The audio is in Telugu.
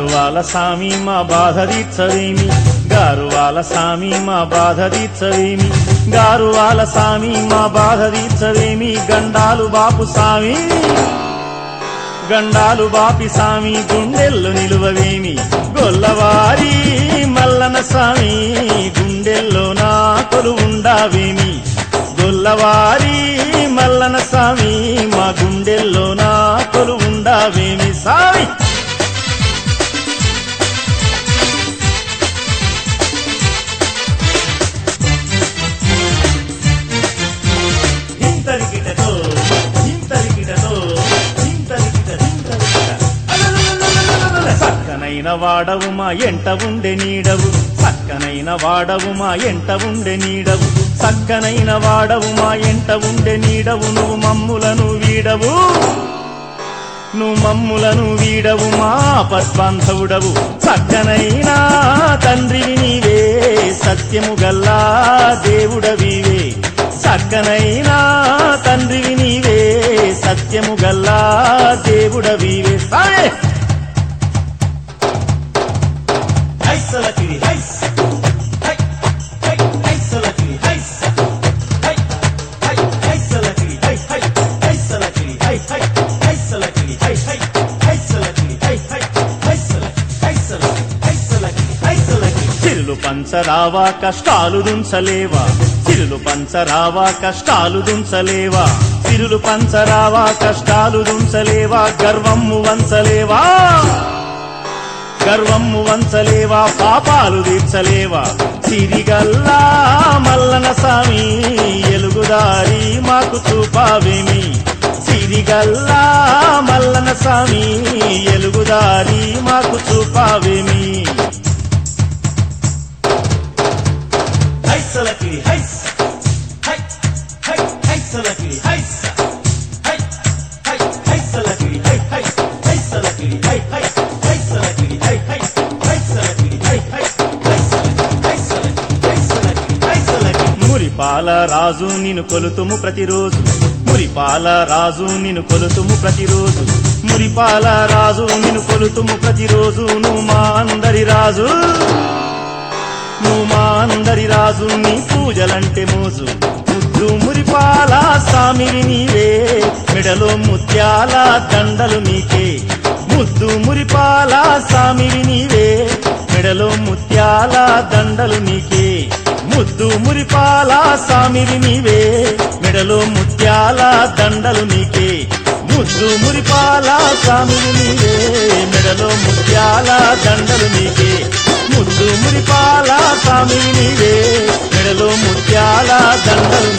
గారువాల సామి మా బాధ తీర్చవేమి గారువాల సామి మా బాధ తీర్చవేమి గారువాల సామి మా బాధ తీర్చవేమి గండాలు బాపు సామి గండాలు బాపి సామి గుండెల్లో నిలువవేమి గొల్లవారి మల్లన సామి గుండెల్లో నా కొలువుండావేమి గొల్లవారి మల్లన సామి మా గుండెల్లో నా కొలువుండావేమి సామి ఇంతరికిటతో ఇంతరికిటతో ఇంతరికిట ఇంతరికిట అలలలలలలలల. సక్కనైన వాడవు మా ఎంట ఉండే నీడవు సక్కనైన వాడవు మా ఎంట ఉండే నీడవు సక్కనైన వాడవు మా ఎంట ఉండే నీడవు నువ్వు మమ్ములను వీడవు నువ్వు మమ్ములను వీడవు మా పద్బాంధవుడవు చక్కనైనా తండ్రివి నీవే సత్యము గల్లా దేవుడవివే చక్కనైనా తండ్రివి నీవే సత్యము గల్లా దేవుడవివే సాయే హైసలకిడి హైస్ హై హై హైసలకిడి హైస్ హై హై హైసలకిడి హై హై హైసలకిడి హై హై హైసలకిడి హై హై హైసలకిడి హై హై హైసలకిడి హైసలకిడి హైసలకిడి హైసలకిడి చిరులు పంచరావా కష్టాలు దుంచలేవా చిరులు పంచరావా కష్టాలు దుంచలేవా చిరులు పంచరావా కష్టాలు దుంచలేవా గర్వమ్ము వంచలేవా గర్వమ్ము వంచలేవా పాపాలు తీర్చలేవా సిరిగల్లా మల్లన స్వామి ఎలుగుదారి మాకు చూపావేమి సిరిగల్లా మల్లన స్వామి ఎలుగుదారి మాకు చూపావేమి హైసలకిడి హైస్ హై హై హైసలకిడి హైస్ హై హై హైసలకిడి హై హై హైసలకిడి హై హై హైసలకిడి హై హై హైసలకిడి హై హై హైసలకిడి హైసలకిడి హైసలకిడి హైసలకిడి మురిపాల రాజు నిన్ను కొలుతుము ప్రతిరోజు మురిపాల రాజు నిన్ను కొలుతుము ప్రతిరోజు మురిపాల రాజు నిన్ను కొలుతుము ప్రతిరోజు నువ్వు మా అందరి రాజు నువ్వు మా అందరి రాజు నీ పూజలంటే మోజు ముద్దు మురిపాల స్వామివి నీవే మెడలో ముత్యాల దండలు నీకే ముద్దు మురిపాల స్వామివి నీవే మెడలో ముత్యాల దండలు నీకే ముద్దు మురిపాల స్వామివి నీవే మెడలో ముత్యాల దండలు నీకే ముద్దు మురిపాల స్వామివి నీవే మెడలో ముత్యాల దండలు నీకే ముద్దు మురిపాల స్వామి నీవే మెడలో ముత్యాల దండలు